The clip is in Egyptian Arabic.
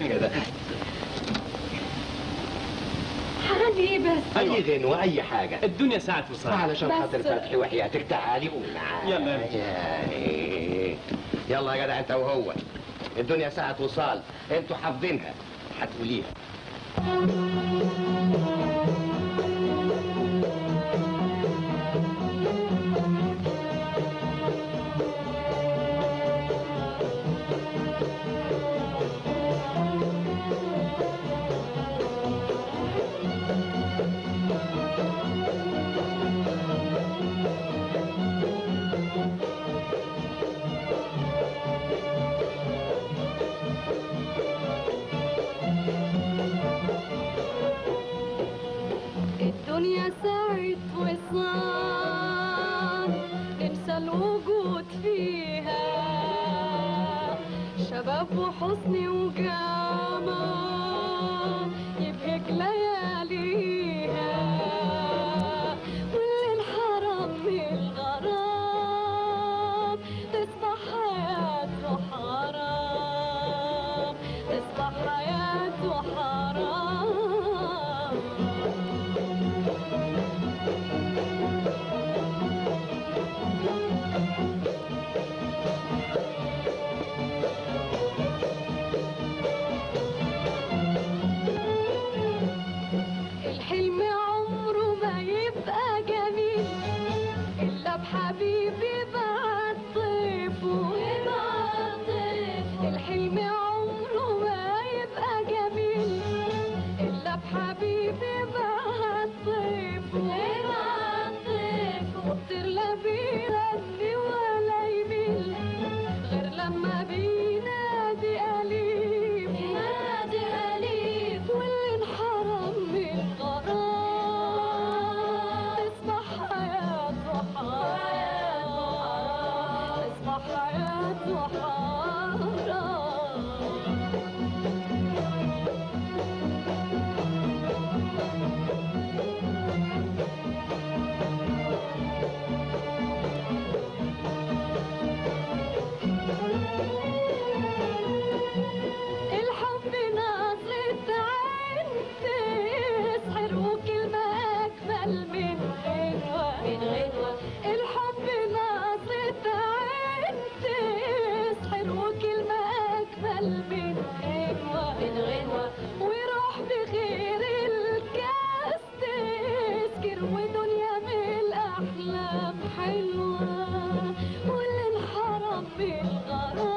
كده حاجة ايه بس اي غنوة اي حاجة الدنيا ساعة وصال علشان بس- خاطر فتحي وحياتك تعالي قول معايا يلا يا يا- يلا يا جدع انت وهو الدنيا ساعة وصال انتوا حافظينها هتقوليها الدنيا ساعة وصال ننسى الوجود فيها شباب وحزن وجمال يبهج لياليها واللي انحرم من الغرام تصبح حياته حرام تصبح حياته حرام الحلم عمره ما يبقى جميل إلا بحبيبي بعد طيفه الحلم عمره ما يبقى جميل إلا بحبيبي بعد طيفه مطر لا بيغني ولا يميل غير لما بينادي أليف ينادي أليف واللي انحرم من الغرام تصبح حياته حرام تصبح حياته حرام الحب نظرة عين تسحر وكلمة أجمل من غنوة من غنوة الحب نظرة عين تسحر وكلمة أجمل من غنوة من غنوة وروح بخير الكاس تسكر ودنيا من الأحلام حلوة واللي انحرم بالغرام